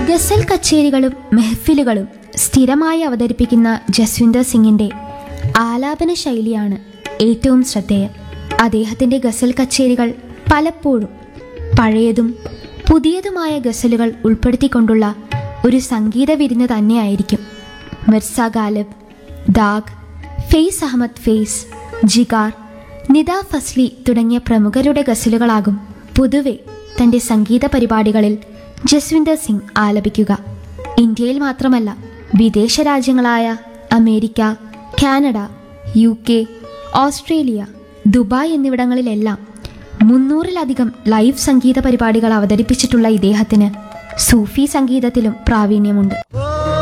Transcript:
ഗസൽ കച്ചേരികളും മെഹഫിലുകളും സ്ഥിരമായി അവതരിപ്പിക്കുന്ന ജസ്വിന്ദർ സിംഗിന്റെ ആലാപന ശൈലിയാണ് ഏറ്റവും ശ്രദ്ധേയം അദ്ദേഹത്തിന്റെ ഗസൽ കച്ചേരികൾ പലപ്പോഴും പഴയതും പുതിയതുമായ ഗസലുകൾ ഉൾപ്പെടുത്തിക്കൊണ്ടുള്ള ഒരു സംഗീത വിരുന്ന് തന്നെയായിരിക്കും മിർസ ഗാലിബ് ദാഗ് ഫെയ്സ് അഹമ്മദ് ഫെയ്സ് ജിഗാർ നിദ ഫസ്ലി തുടങ്ങിയ പ്രമുഖരുടെ ഗസലുകളാകും പൊതുവെ തന്റെ സംഗീത പരിപാടികളിൽ ജസ്വിന്ദർ സിംഗ് ആലപിക്കുക ഇന്ത്യയിൽ മാത്രമല്ല വിദേശ രാജ്യങ്ങളായ America Canada U K Australia Dubai എന്നിവിടങ്ങളിലെല്ലാം മുന്നൂറിലധികം ലൈവ് സംഗീത പരിപാടികൾ അവതരിപ്പിച്ചിട്ടുള്ള ഇദ്ദേഹത്തിന് സൂഫി സംഗീതത്തിലും പ്രാവീണ്യമുണ്ട് ഓ